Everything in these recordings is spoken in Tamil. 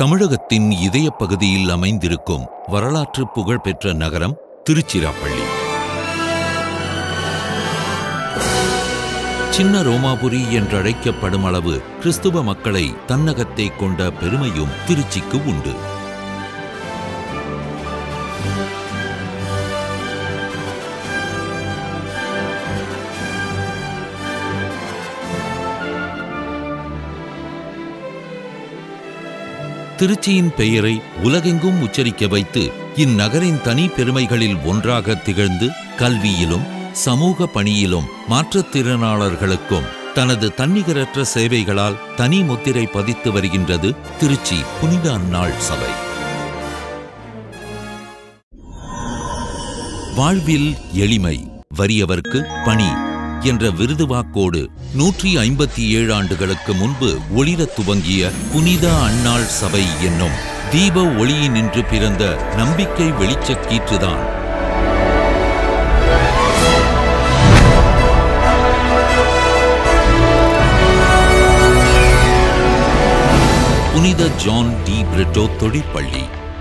தமிழகத்தின் இதய பகுதியில் அமைந்திருக்கும் வரலாற்று புகழ்பெற்ற நகரம் திருச்சிராப்பள்ளி சின்ன ரோமாபுரி என்றழைக்கப்படும் அளவு கிறிஸ்துவ மக்களை தன்னகத்தை கொண்ட பெருமையும் திருச்சிக்கு உண்டு திருச்சியின் பெயரை உலகெங்கும் உச்சரிக்க வைத்து இந்நகரின் தனி பெருமைகளில் ஒன்றாக திகழ்ந்து கல்வியிலும் சமூக பணியிலும் மாற்றுத்திறனாளர்களுக்கும் தனது தன்னிகரற்ற சேவைகளால் தனி முத்திரை பதித்து வருகின்றது திருச்சி புனித அன்னாள் சபை வாழ்வில் எளிமை வறியவர்க்கு பணி என்ற விருதுவாக்கோடு நூற்றி ஐம்பத்தி ஏழு ஆண்டுகளுக்கு முன்பு ஒளிரத் துவங்கிய புனித அன்னாள் சபை என்னும் தீப ஒளியினின்று பிறந்த நம்பிக்கை வெளிச்சக் கீற்றுதான் புனித ஜான் டி பிரிட்டோ தொழிற்பள்ளி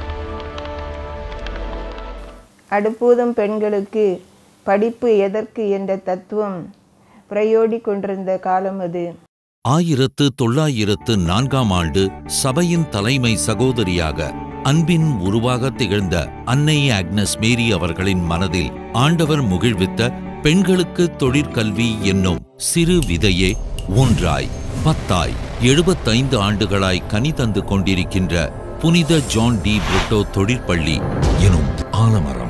அடுப்பூதும் பெண்களுக்கு படிப்பு எதற்கு என்ற தத்துவம் பிரயோடி கொண்டிருந்த காலம் அது ஆயிரத்து தொள்ளாயிரத்து நான்காம் ஆண்டு சபையின் தலைமை சகோதரியாக அன்பின் உருவாக திகழ்ந்த அன்னை ஆக்னஸ் மேரி அவர்களின் மனதில் ஆண்டவர் முகிழ்வித்த பெண்களுக்கு தொழிற்கல்வி என்னும் சிறு விதையே ஒன்றாய் பத்தாய் எழுபத்தைந்து ஆண்டுகளாய் கனி தந்து கொண்டிருக்கின்ற புனித ஜான் டி பிரிட்டோ தொழிற்பள்ளி எனும் ஆலமரம்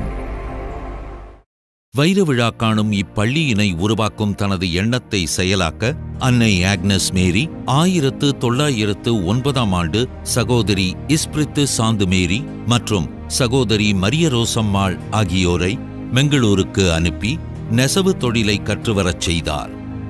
வைர விழா காணும் இப்பள்ளியினை உருவாக்கும் தனது எண்ணத்தை செயலாக்க அன்னை ஆக்னஸ் மேரி ஆயிரத்து தொள்ளாயிரத்து ஒன்பதாம் ஆண்டு சகோதரி இஸ்பிரித்து சாந்து மேரி மற்றும் சகோதரி மரிய ரோசம்மாள் ஆகியோரை பெங்களூருக்கு அனுப்பி நெசவு தொழிலை கற்றுவரச் செய்தார்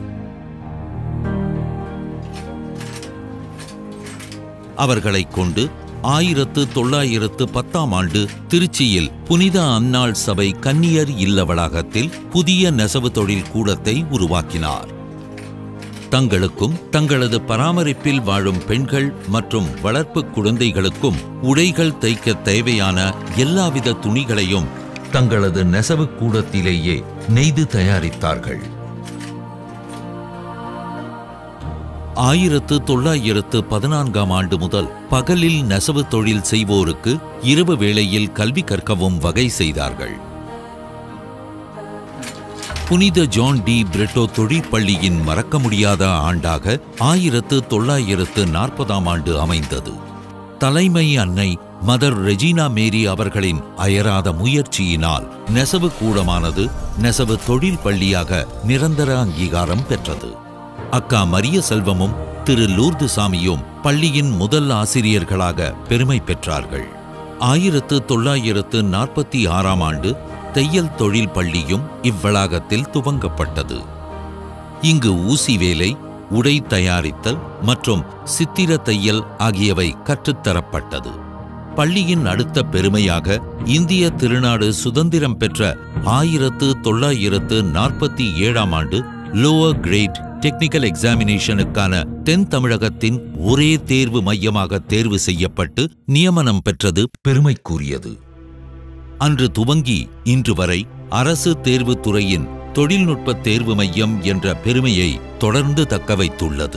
அவர்களைக் கொண்டு ஆயிரத்து தொள்ளாயிரத்து பத்தாம் ஆண்டு திருச்சியில் புனித அன்னாள் சபை கன்னியர் இல்ல வளாகத்தில் புதிய நெசவு தொழில் கூடத்தை உருவாக்கினார் தங்களுக்கும் தங்களது பராமரிப்பில் வாழும் பெண்கள் மற்றும் வளர்ப்பு குழந்தைகளுக்கும் உடைகள் தைக்க தேவையான எல்லாவித துணிகளையும் தங்களது நெசவு கூடத்திலேயே நெய்து தயாரித்தார்கள் ஆயிரத்து தொள்ளாயிரத்து பதினான்காம் ஆண்டு முதல் பகலில் நெசவு தொழில் செய்வோருக்கு இரவு வேளையில் கல்வி கற்கவும் வகை செய்தார்கள் புனித ஜான் டி பிரிட்டோ தொழிற்பள்ளியின் மறக்க முடியாத ஆண்டாக ஆயிரத்து தொள்ளாயிரத்து நாற்பதாம் ஆண்டு அமைந்தது தலைமை அன்னை மதர் ரெஜினா மேரி அவர்களின் அயராத முயற்சியினால் நெசவு கூடமானது நெசவு தொழில் பள்ளியாக நிரந்தர அங்கீகாரம் பெற்றது அக்கா மரிய செல்வமும் திரு லூர்து சாமியும் பள்ளியின் முதல் ஆசிரியர்களாக பெருமை பெற்றார்கள் ஆயிரத்து தொள்ளாயிரத்து நாற்பத்தி ஆறாம் ஆண்டு தையல் தொழில் பள்ளியும் இவ்வளாகத்தில் துவங்கப்பட்டது இங்கு ஊசி வேலை உடை தயாரித்தல் மற்றும் சித்திர தையல் ஆகியவை கற்றுத்தரப்பட்டது பள்ளியின் அடுத்த பெருமையாக இந்திய திருநாடு சுதந்திரம் பெற்ற ஆயிரத்து தொள்ளாயிரத்து நாற்பத்தி ஏழாம் ஆண்டு லோவர் கிரேட் டெக்னிக்கல் எக்ஸாமினேஷனுக்கான தென் தமிழகத்தின் ஒரே தேர்வு மையமாக தேர்வு செய்யப்பட்டு நியமனம் பெற்றது பெருமைக்குரியது அன்று துவங்கி இன்று வரை அரசு தேர்வுத் துறையின் தொழில்நுட்ப தேர்வு மையம் என்ற பெருமையை தொடர்ந்து தக்கவைத்துள்ளது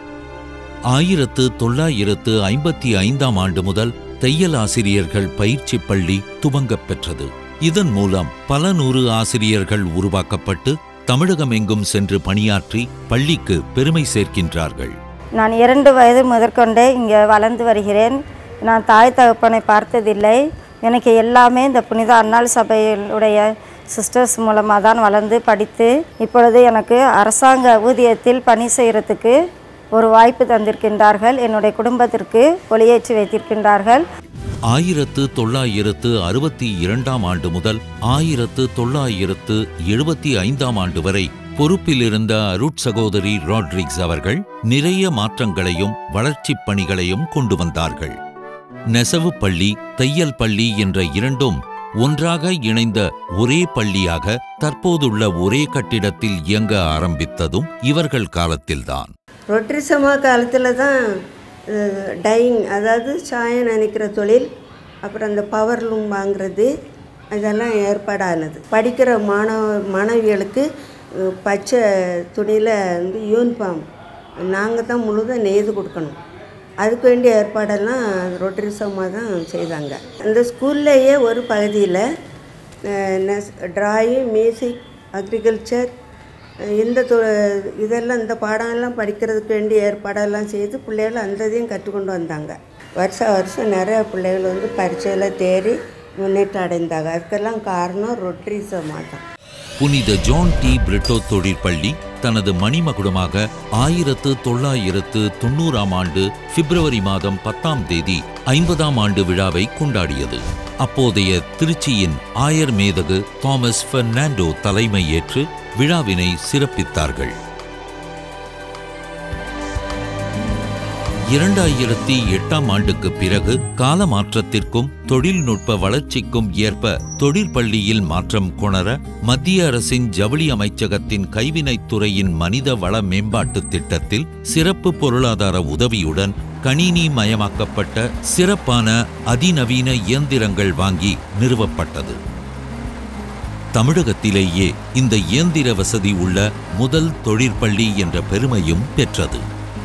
ஆயிரத்து தொள்ளாயிரத்து ஐம்பத்தி ஐந்தாம் ஆண்டு முதல் தையல் ஆசிரியர்கள் பயிற்சி பள்ளி துவங்கப் பெற்றது இதன் மூலம் பல நூறு ஆசிரியர்கள் உருவாக்கப்பட்டு தமிழகமெங்கும் சென்று பணியாற்றி பள்ளிக்கு பெருமை சேர்க்கின்றார்கள் நான் இரண்டு வயது முதற்கொண்டே இங்கே வளர்ந்து வருகிறேன் நான் தாய் தகப்பனை பார்த்ததில்லை எனக்கு எல்லாமே இந்த புனித அன்னாள் சபையுடைய சிஸ்டர்ஸ் மூலமாக தான் வளர்ந்து படித்து இப்பொழுது எனக்கு அரசாங்க ஊதியத்தில் பணி செய்கிறதுக்கு ஒரு வாய்ப்பு தந்திருக்கின்றார்கள் என்னுடைய குடும்பத்திற்கு ஒளியேற்றி வைத்திருக்கின்றார்கள் ஆயிரத்து தொள்ளாயிரத்து அறுபத்தி இரண்டாம் ஆண்டு முதல் ஆயிரத்து தொள்ளாயிரத்து எழுபத்தி ஐந்தாம் ஆண்டு வரை பொறுப்பிலிருந்த அருட் சகோதரி ராட்ரிக்ஸ் அவர்கள் நிறைய மாற்றங்களையும் வளர்ச்சிப் பணிகளையும் கொண்டு வந்தார்கள் நெசவு பள்ளி தையல் பள்ளி என்ற இரண்டும் ஒன்றாக இணைந்த ஒரே பள்ளியாக தற்போதுள்ள ஒரே கட்டிடத்தில் இயங்க ஆரம்பித்ததும் இவர்கள் காலத்தில்தான் ரொட்டரி சமா காலத்தில் தான் டையிங் அதாவது சாயம் நினைக்கிற தொழில் அப்புறம் அந்த பவர் லூம் வாங்குறது இதெல்லாம் ஏற்பாடானது படிக்கிற மாணவ மாணவிகளுக்கு அஹ், பச்சை துணியில் வந்து யூனிஃபார்ம் நாங்கள் தான் முழுதும் நெய்து கொடுக்கணும் அதுக்கு வேண்டிய ஏற்பாடெல்லாம் ரொட்டரி சம்மா தான் செய்தாங்க அந்த ஸ்கூல்லையே ஒரு பகுதியில் ட்ராயிங் மியூசிக் அக்ரிகல்ச்சர் இந்த தொ இதெல்லாம் இந்த பாடம்லாம் படிக்கிறதுக்கு வேண்டிய ஏற்பாடெல்லாம் செய்து பிள்ளைகள் அந்த இதையும் கற்றுக்கொண்டு வந்தாங்க வருஷம் வருஷம் நிறைய பிள்ளைகள் வந்து பரீட்சையில் தேறி முன்னேற்றம் அடைந்தாங்க அதுக்கெல்லாம் காரணம் ரொட்டரி சம்மா தான் புனித ஜான் டி பிரிட்டோ தொழிற்பள்ளி தனது மணிமகுடமாக ஆயிரத்து தொள்ளாயிரத்து தொண்ணூறாம் ஆண்டு பிப்ரவரி மாதம் பத்தாம் தேதி ஐம்பதாம் ஆண்டு விழாவை கொண்டாடியது அப்போதைய திருச்சியின் ஆயர் மேதகு தாமஸ் பெர்னாண்டோ தலைமை ஏற்று விழாவினை சிறப்பித்தார்கள் இரண்டாயிரத்தி எட்டாம் ஆண்டுக்கு பிறகு கால மாற்றத்திற்கும் தொழில்நுட்ப வளர்ச்சிக்கும் ஏற்ப தொழிற்பள்ளியில் மாற்றம் கொணர மத்திய அரசின் ஜவுளி அமைச்சகத்தின் கைவினைத் துறையின் மனித வள மேம்பாட்டு திட்டத்தில் சிறப்பு பொருளாதார உதவியுடன் கணினி மயமாக்கப்பட்ட சிறப்பான அதிநவீன இயந்திரங்கள் வாங்கி நிறுவப்பட்டது தமிழகத்திலேயே இந்த இயந்திர வசதி உள்ள முதல் தொழிற்பள்ளி என்ற பெருமையும் பெற்றது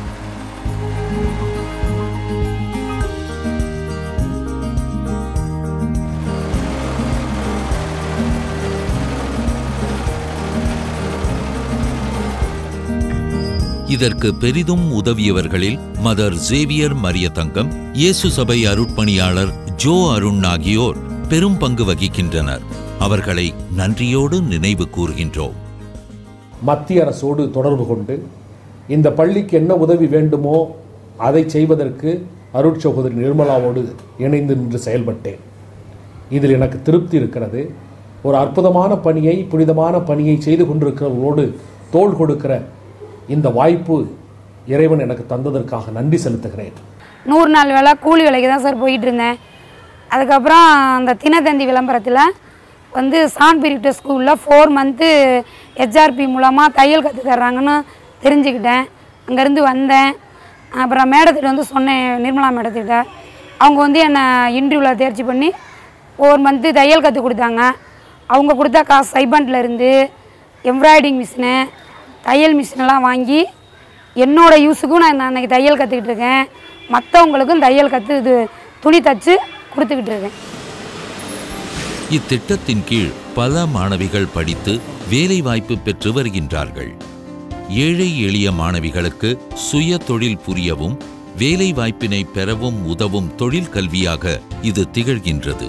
இதற்கு பெரிதும் உதவியவர்களில் மதர் ஜேவியர் மரிய தங்கம் இயேசு சபை அருட்பணியாளர் ஜோ அருண் ஆகியோர் பெரும் பங்கு வகிக்கின்றனர் அவர்களை நன்றியோடு நினைவு கூர்கின்றோம் மத்திய அரசோடு தொடர்பு கொண்டு இந்த பள்ளிக்கு என்ன உதவி வேண்டுமோ அதை செய்வதற்கு அருட்சகோதரி நிர்மலாவோடு இணைந்து நின்று செயல்பட்டேன் இதில் எனக்கு திருப்தி இருக்கிறது ஒரு அற்புதமான பணியை புனிதமான பணியை செய்து கொண்டிருக்கிறவர்களோடு தோள் கொடுக்கிற இந்த வாய்ப்பு இறைவன் எனக்கு தந்ததற்காக நன்றி செலுத்துகிறேன் நூறு நாள் வேலை கூலி வேலைக்கு தான் சார் போயிட்டு இருந்தேன் அதுக்கப்புறம் அந்த தினத்தந்தி விளம்பரத்தில் வந்து சான் பிரிக்ட ஸ்கூலில் ஃபோர் மந்த்து ஹெச்ஆர்பி மூலமாக தையல் கற்று தர்றாங்கன்னு தெரிஞ்சுக்கிட்டேன் அங்கேருந்து வந்தேன் அப்புறம் மேடத்திட்ட வந்து சொன்னேன் நிர்மலா மேடத்திட்ட அவங்க வந்து என்னை இன்டர்வியூவில் தேர்ச்சி பண்ணி ஃபோர் மந்த்து தையல் கற்றுக் கொடுத்தாங்க அவங்க கொடுத்த காசு சைபண்டில் இருந்து எம்ப்ராய்டிங் மிஷினு தையல் மிஷினெல்லாம் வாங்கி என்னோட யூஸுக்கும் நான் அன்றைக்கி தையல் கற்றுக்கிட்டு இருக்கேன் மற்றவங்களுக்கும் தையல் கற்று இது துணி தச்சு கொடுத்துக்கிட்டு இருக்கேன் இத்திட்டத்தின் கீழ் பல மாணவிகள் படித்து வேலைவாய்ப்பு பெற்று வருகின்றார்கள் ஏழை எளிய மாணவிகளுக்கு சுய தொழில் புரியவும் வேலைவாய்ப்பினை பெறவும் உதவும் தொழில் கல்வியாக இது திகழ்கின்றது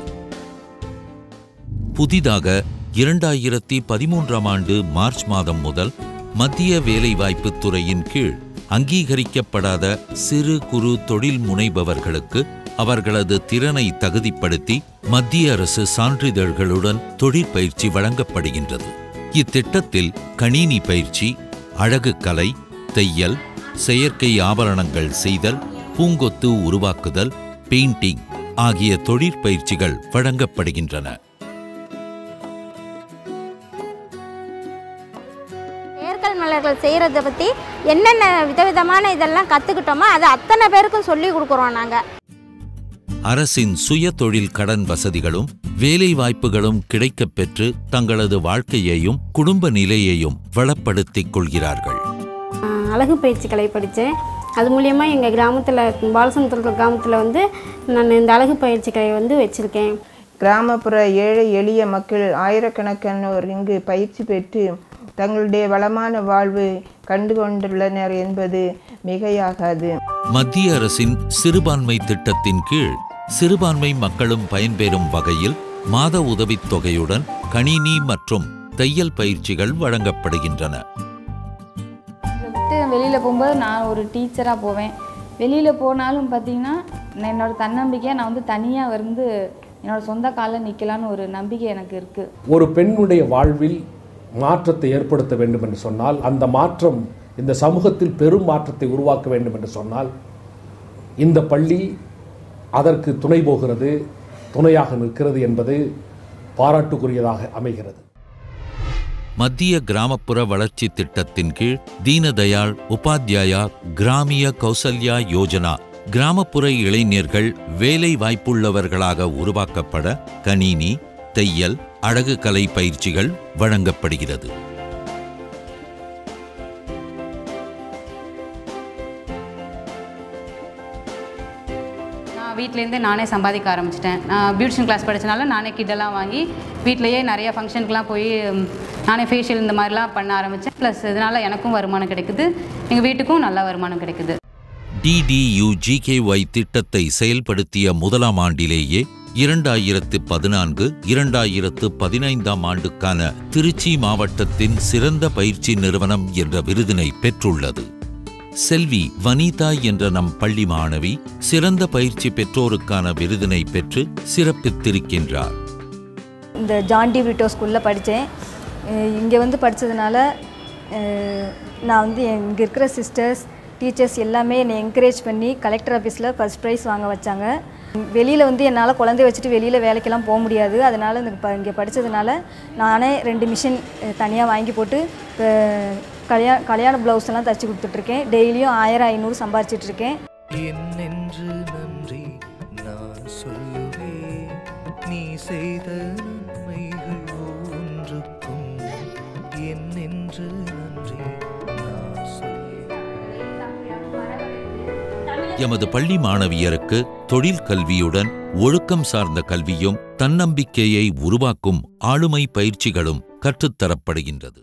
புதிதாக இரண்டாயிரத்தி பதிமூன்றாம் ஆண்டு மார்ச் மாதம் முதல் மத்திய வேலைவாய்ப்புத் துறையின் கீழ் அங்கீகரிக்கப்படாத சிறு குறு தொழில் முனைபவர்களுக்கு அவர்களது திறனை தகுதிப்படுத்தி மத்திய அரசு சான்றிதழ்களுடன் தொழிற்பயிற்சி வழங்கப்படுகின்றது இத்திட்டத்தில் கணினி பயிற்சி அழகு கலை தையல் செயற்கை ஆபரணங்கள் செய்தல் பூங்கொத்து உருவாக்குதல் பெயிண்டிங் ஆகிய தொழிற்பயிற்சிகள் வழங்கப்படுகின்றன ஏற்கல் மலர்கள் செய்கிறத பற்றி என்னென்ன விதவிதமான இதெல்லாம் கற்றுக்கிட்டோமோ அதை அத்தனை பேருக்கும் சொல்லி கொடுக்குறோம் நாங்கள் அரசின் சுய தொழில் கடன் வசதிகளும் வேலை வாய்ப்புகளும் கிடைக்கப் பெற்று தங்களது வாழ்க்கையையும் குடும்ப நிலையையும் வளப்படுத்திக் கொள்கிறார்கள் அழகு பயிற்சி கலை படித்தேன் அது மூலியமாக எங்கள் கிராமத்தில் பாலசமுத்திரத்தில் கிராமத்தில் வந்து நான் இந்த அழகு பயிற்சி கலை வந்து வச்சுருக்கேன் கிராமப்புற ஏழை எளிய மக்கள் ஆயிரக்கணக்கானோர் இங்கு பயிற்சி பெற்று தங்களுடைய வளமான வாழ்வு கண்டு கொண்டுள்ளனர் என்பது மிகையாகாது மத்திய அரசின் சிறுபான்மை திட்டத்தின் கீழ் சிறுபான்மை மக்களும் பயன்பெறும் வகையில் மாத உதவித் தொகையுடன் கணினி மற்றும் தையல் பயிற்சிகள் வழங்கப்படுகின்றன விட்டு வெளியில் போகும்போது நான் ஒரு டீச்சராக போவேன் வெளியில் போனாலும் பார்த்தீங்கன்னா நான் என்னோட தன்னம்பிக்கையை நான் வந்து தனியாக வந்து என்னோட சொந்த காலில் நிற்கலான்னு ஒரு நம்பிக்கை எனக்கு இருக்குது ஒரு பெண்ணுடைய வாழ்வில் மாற்றத்தை ஏற்படுத்த வேண்டும் என்று சொன்னால் அந்த மாற்றம் இந்த சமூகத்தில் பெரும் மாற்றத்தை உருவாக்க வேண்டும் என்று சொன்னால் இந்த பள்ளி அதற்கு துணை போகிறது துணையாக நிற்கிறது என்பது பாராட்டுக்குரியதாக அமைகிறது மத்திய கிராமப்புற வளர்ச்சி திட்டத்தின் கீழ் தீனதயாள் உபாத்யாயா கிராமிய கௌசல்யா யோஜனா கிராமப்புற இளைஞர்கள் வேலை வாய்ப்புள்ளவர்களாக உருவாக்கப்பட கணினி தையல் அழகு கலை பயிற்சிகள் வழங்கப்படுகிறது நான் வீட்டிலேருந்தே நானே சம்பாதிக்க ஆரம்பிச்சிட்டேன் நான் பியூட்டிஷியன் கிளாஸ் படித்தனால நானே கிட்டெல்லாம் வாங்கி வீட்டிலேயே நிறைய ஃபங்க்ஷனுக்குலாம் போய் ம், நானே ஃபேஷியல் இந்த மாதிரிலாம் பண்ண ஆரம்பித்தேன் ப்ளஸ் இதனால் எனக்கும் வருமானம் கிடைக்குது எங்கள் வீட்டுக்கும் நல்ல வருமானம் கிடைக்குது டிடியு ஜிகேஒய் திட்டத்தை செயல்படுத்திய முதலாம் ஆண்டிலேயே இரண்டாயிரத்து பதினான்கு இரண்டாயிரத்து பதினைந்தாம் ஆண்டுக்கான திருச்சி மாவட்டத்தின் சிறந்த பயிற்சி நிறுவனம் என்ற விருதினை பெற்றுள்ளது செல்வி வனிதா என்ற நம் பள்ளி மாணவி சிறந்த பயிற்சி பெற்றோருக்கான விருதினை பெற்று சிறப்பித்திருக்கின்றார் இந்த ஜான் டி பிரிட்டோ ஸ்கூலில் படித்தேன் இங்கே வந்து படித்ததுனால நான் வந்து இங்கே இருக்கிற சிஸ்டர்ஸ் டீச்சர்ஸ் எல்லாமே என்னை என்கரேஜ் பண்ணி கலெக்டர் ஆஃபீஸில் ஃபஸ்ட் ப்ரைஸ் வாங்க வச்சாங்க வெளியில் வந்து என்னால் குழந்தைய வச்சுட்டு வெளியில் வேலைக்கெல்லாம் போக முடியாது அதனால் இந்த ப இங்கே படித்ததுனால நானே ரெண்டு மிஷின் தனியாக வாங்கி போட்டு இப்போ கல்யாண கல்யாண ப்ளவுஸ் எல்லாம் தச்சு கொடுத்துட்ருக்கேன் டெய்லியும் ஆயிரம் ஐநூறு சம்பாரிச்சிட்ருக்கேன் என்னென்று நன்றி நான் சொல்லுவேன் நீ செய்த நன்மைகள் ஒவ்வொன்றுக்கும் என்னென்று நன்றி நான் சொல்லுவேன் எமது பள்ளி மாணவியருக்கு தொழில் கல்வியுடன் ஒழுக்கம் சார்ந்த கல்வியும் தன்னம்பிக்கையை உருவாக்கும் ஆளுமை பயிற்சிகளும் கற்றுத்தரப்படுகின்றது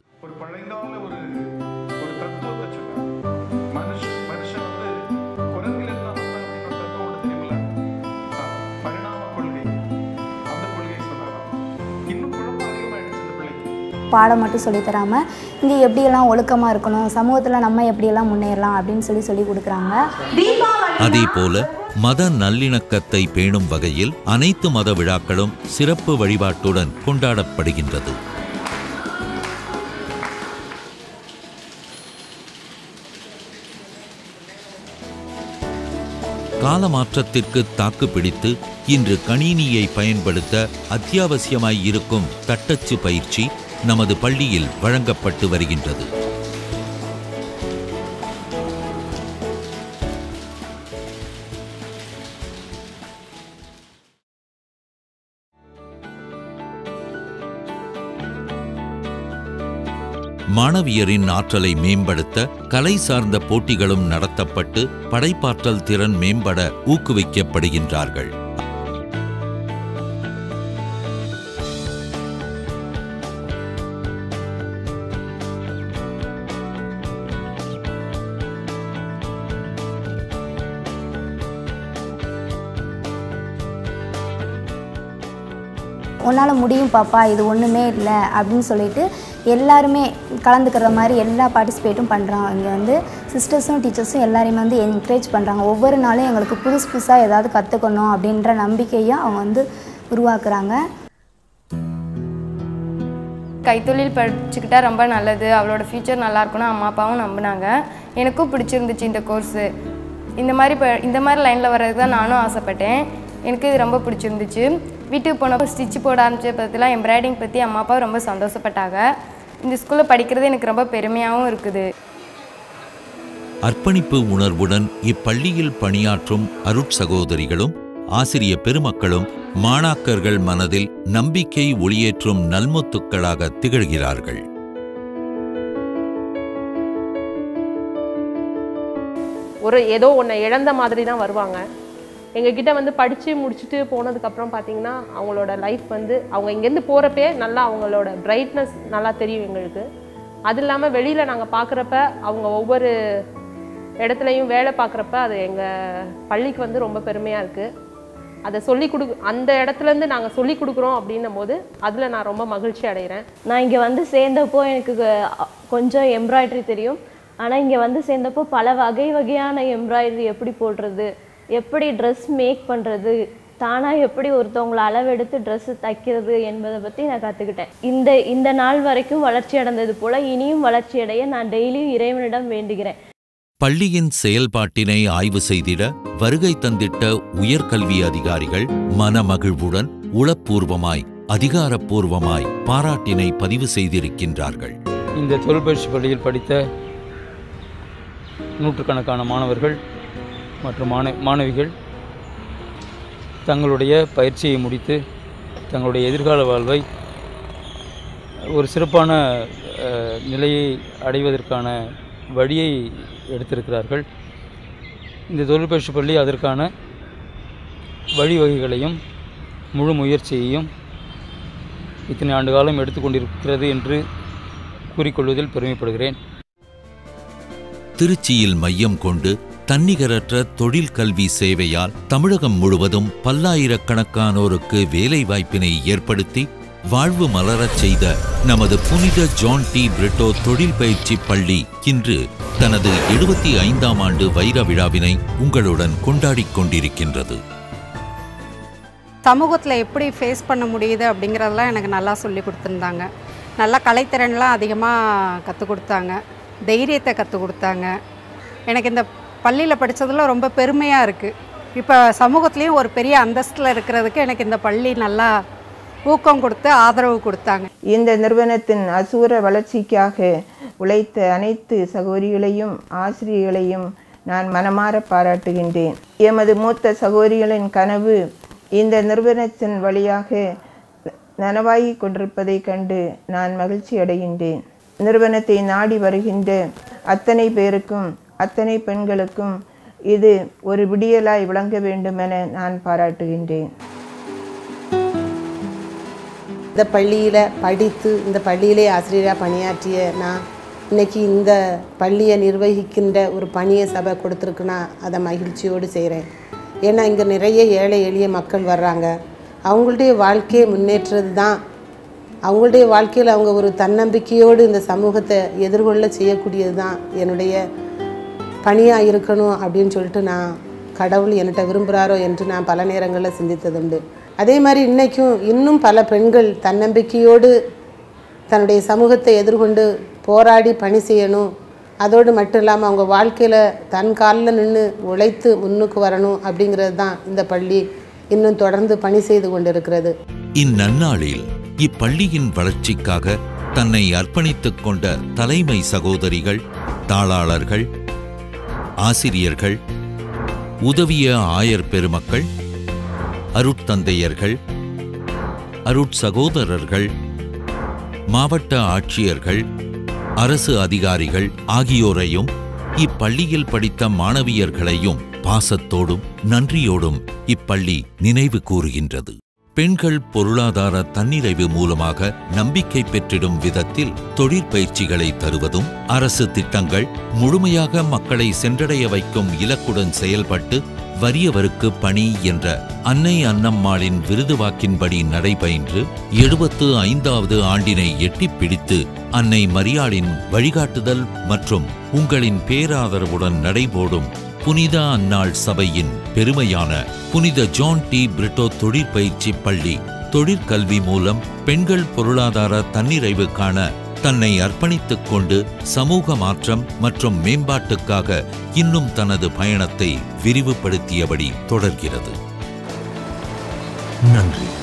பாடம் மட்டும் சொல்லித் தராமல் இங்கே எப்படியெல்லாம் ஒழுக்கமாக இருக்கணும் சமூகத்தில் நம்ம எப்படியெல்லாம் முன்னேறலாம் அப்படின்னு சொல்லி சொல்லி கொடுக்குறாங்க அதேபோல மத நல்லிணக்கத்தை பேணும் வகையில் அனைத்து மத விழாக்களும் சிறப்பு வழிபாட்டுடன் கொண்டாடப்படுகின்றது காலமாற்றத்திற்கு தாக்கு பிடித்து இன்று கணினியை பயன்படுத்த அத்தியாவசியமாய் இருக்கும் தட்டச்சு பயிற்சி நமது பள்ளியில் வழங்கப்பட்டு வருகின்றது மாணவியரின் ஆற்றலை மேம்படுத்த கலை சார்ந்த போட்டிகளும் நடத்தப்பட்டு படைப்பாற்றல் திறன் மேம்பட ஊக்குவிக்கப்படுகின்றார்கள் உன்னால் முடியும் பாப்பா இது ஒன்றுமே இல்லை அப்படின்னு சொல்லிட்டு எல்லாருமே கலந்துக்கிற மாதிரி எல்லா பார்ட்டிசிபேட்டும் பண்ணுறாங்க இங்கே வந்து சிஸ்டர்ஸும் டீச்சர்ஸும் எல்லாரையுமே வந்து என்கரேஜ் பண்ணுறாங்க ஒவ்வொரு நாளும் எங்களுக்கு புதுசு புதுசாக ஏதாவது கற்றுக்கணும் அப்படின்ற நம்பிக்கையும் அவங்க வந்து உருவாக்குறாங்க கைத்தொழில் படிச்சுக்கிட்டா ரொம்ப நல்லது அவளோட ஃப்யூச்சர் நல்லா இருக்கும்னு அம்மா அப்பாவும் நம்பினாங்க எனக்கும் பிடிச்சிருந்துச்சு இந்த கோர்ஸு இந்த மாதிரி ப இந்த மாதிரி லைனில் வர்றதுக்கு தான் நானும் ஆசைப்பட்டேன் எனக்கு இது ரொம்ப பிடிச்சிருந்துச்சு வீட்டுக்கு போனப்போ ஸ்டிச் போட ஆரம்பிச்ச பற்றிலாம் எம்ப்ராய்டிங் பற்றி அம்மா அப்பா ரொம்ப சந்தோஷப்பட்டாங்க இந்த ஸ்கூலில் படிக்கிறது எனக்கு ரொம்ப பெருமையாகவும் இருக்குது அர்ப்பணிப்பு உணர்வுடன் இப்பள்ளியில் பணியாற்றும் அருட்சகோதரிகளும் ஆசிரிய பெருமக்களும் மாணாக்கர்கள் மனதில் நம்பிக்கை ஒளியேற்றும் நல்முத்துக்களாக திகழ்கிறார்கள் ஒரு ஏதோ ஒன்றை இழந்த மாதிரி தான் வருவாங்க எங்ககிட்ட வந்து படித்து முடிச்சுட்டு போனதுக்கப்புறம் பார்த்தீங்கன்னா அவங்களோட லைஃப் வந்து அவங்க இங்கேருந்து போகிறப்பே நல்லா அவங்களோட பிரைட்னஸ் நல்லா தெரியும் எங்களுக்கு அது இல்லாமல் வெளியில் நாங்கள் பார்க்குறப்ப அவங்க ஒவ்வொரு இடத்துலையும் வேலை பார்க்குறப்ப அது எங்கள் பள்ளிக்கு வந்து ரொம்ப பெருமையாக இருக்குது அதை சொல்லி கொடு அந்த இடத்துலேருந்து நாங்கள் சொல்லி கொடுக்குறோம் அப்படின்னும் போது அதில் நான் ரொம்ப மகிழ்ச்சி அடைகிறேன் நான் இங்கே வந்து சேர்ந்தப்போ எனக்கு கொ- கொஞ்சம் எம்ப்ராய்டரி தெரியும் ஆனால் இங்கே வந்து சேர்ந்தப்போ பல வகை வகையான எம்ப்ராய்டரி எப்படி போடுறது எப்படி ட்ரெஸ் மேக் பண்ணுறது தானாக எப்படி ஒருத்தவங்களை அளவெடுத்து ட்ரெஸ்ஸு தைக்கிறது என்பதை பற்றி நான் கற்றுக்கிட்டேன் இந்த இந்த நாள் வரைக்கும் வளர்ச்சி அடைந்தது போல் இனியும் வளர்ச்சி அடைய நான் டெய்லியும் இறைவனிடம் வேண்டுகிறேன் பள்ளியின் செயல்பாட்டினை ஆய்வு செய்திட வருகை தந்திட்ட உயர்கல்வி அதிகாரிகள் மனமகிழ்வுடன் உளப்பூர்வமாய் அதிகாரப்பூர்வமாய் பாராட்டினை பதிவு செய்திருக்கின்றார்கள் இந்த தொழிற்பயிற்சி பள்ளியில் படித்த நூற்றுக்கணக்கான மாணவர்கள் மற்றும் மாண மாணவிகள் தங்களுடைய பயிற்சியை முடித்து தங்களுடைய எதிர்கால வாழ்வை ஒரு சிறப்பான அஹ், நிலையை அடைவதற்கான வழியை எடுத்திருக்கிறார்கள் இந்த தொழிற்பயிற்சி பள்ளி அதற்கான வழிவகைகளையும் முழு முயற்சியையும் இத்தனை ஆண்டு காலம் எடுத்துக்கொண்டிருக்கிறது என்று கூறிக்கொள்வதில் பெருமைப்படுகிறேன் திருச்சியில் மையம் கொண்டு தன்னிகரற்ற தொழில் கல்வி சேவையால் தமிழகம் முழுவதும் பல்லாயிரக்கணக்கானோருக்கு வேலை வாய்ப்பினை ஏற்படுத்தி வாழ்வு மலரச் செய்த நமது புனித ஜான் டி பிரிட்டோ தொழில் பயிற்சி பள்ளி இன்று தனது எழுபத்தி ஐந்தாம் ஆண்டு வைர விழாவினை உங்களுடன் கொண்டாடிக் கொண்டிருக்கின்றது சமூகத்தில் எப்படி ஃபேஸ் பண்ண முடியுது அப்படிங்கிறதெல்லாம் எனக்கு நல்லா சொல்லி கொடுத்துருந்தாங்க நல்லா கலைத்திறன்லாம் அதிகமாக கற்றுக் கொடுத்தாங்க தைரியத்தை கற்றுக் கொடுத்தாங்க எனக்கு இந்த பள்ளியில் படித்ததில் ரொம்ப பெருமையாக இருக்குது இப்போ சமூகத்துலேயும் ஒரு பெரிய அந்தஸ்தில் இருக்கிறதுக்கு எனக்கு இந்த பள்ளி நல்லா ஊக்கம் கொடுத்து ஆதரவு கொடுத்தாங்க இந்த நிறுவனத்தின் அசூர வளர்ச்சிக்காக உழைத்த அனைத்து சகோதரிகளையும் ஆசிரியர்களையும் நான் மனமாற பாராட்டுகின்றேன் எமது மூத்த சகோதரிகளின் கனவு இந்த நிறுவனத்தின் வழியாக நனவாகிக் கொண்டிருப்பதைக் கண்டு நான் மகிழ்ச்சி அடைகின்றேன் நிறுவனத்தை நாடி வருகின்ற அத்தனை பேருக்கும் அத்தனை பெண்களுக்கும் இது ஒரு விடியலாய் விளங்க வேண்டுமென நான் பாராட்டுகின்றேன் இந்த பள்ளியில் படித்து இந்த பள்ளியிலே ஆசிரியராக பணியாற்றிய நான் இன்னைக்கு இந்த பள்ளியை நிர்வகிக்கின்ற ஒரு பணியை சபை கொடுத்துருக்குன்னா அதை மகிழ்ச்சியோடு செய்கிறேன் ஏன்னா இங்கே நிறைய ஏழை எளிய மக்கள் வர்றாங்க அவங்களுடைய வாழ்க்கையை முன்னேற்றது தான் அவங்களுடைய வாழ்க்கையில் அவங்க ஒரு தன்னம்பிக்கையோடு இந்த சமூகத்தை எதிர்கொள்ள செய்யக்கூடியது தான் என்னுடைய பணியாக இருக்கணும் அப்படின்னு சொல்லிட்டு நான் கடவுள் என்கிட்ட விரும்புகிறாரோ என்று நான் பல நேரங்களில் சிந்தித்ததுண்டு அதே மாதிரி இன்றைக்கும் இன்னும் பல பெண்கள் தன்னம்பிக்கையோடு தன்னுடைய சமூகத்தை எதிர்கொண்டு போராடி பணி செய்யணும் அதோடு மட்டும் இல்லாமல் அவங்க வாழ்க்கையில் தன் காலில் நின்று உழைத்து முன்னுக்கு வரணும் அப்படிங்கிறது தான் இந்த பள்ளி இன்னும் தொடர்ந்து பணி செய்து கொண்டிருக்கிறது இந்நன்னாளில் இப்பள்ளியின் வளர்ச்சிக்காக தன்னை அர்ப்பணித்துக் கொண்ட தலைமை சகோதரிகள் தாளாளர்கள் ஆசிரியர்கள் உதவிய ஆயர் பெருமக்கள் அருட்தந்தையர்கள் அருட்சகோதரர்கள் மாவட்ட ஆட்சியர்கள் அரசு அதிகாரிகள் ஆகியோரையும் இப்பள்ளியில் படித்த மாணவியர்களையும் பாசத்தோடும் நன்றியோடும் இப்பள்ளி நினைவு கூறுகின்றது பெண்கள் பொருளாதார தன்னிறைவு மூலமாக நம்பிக்கை பெற்றிடும் விதத்தில் தொழிற்பயிற்சிகளை தருவதும் அரசு திட்டங்கள் முழுமையாக மக்களை சென்றடைய வைக்கும் இலக்குடன் செயல்பட்டு வறியவருக்கு பணி என்ற அன்னை அன்னம்மாளின் விருதுவாக்கின்படி நடைபயின்று எழுபத்து ஐந்தாவது ஆண்டினை எட்டிப் பிடித்து அன்னை மரியாளின் வழிகாட்டுதல் மற்றும் உங்களின் பேராதரவுடன் நடைபோடும் புனித அன்னாள் சபையின் பெருமையான புனித ஜான் டி பிரிட்டோ தொழிற்பயிற்சி பள்ளி தொழிற்கல்வி மூலம் பெண்கள் பொருளாதார தன்னிறைவு காண தன்னை அர்ப்பணித்துக் கொண்டு சமூக மாற்றம் மற்றும் மேம்பாட்டுக்காக இன்னும் தனது பயணத்தை விரிவுபடுத்தியபடி தொடர்கிறது நன்றி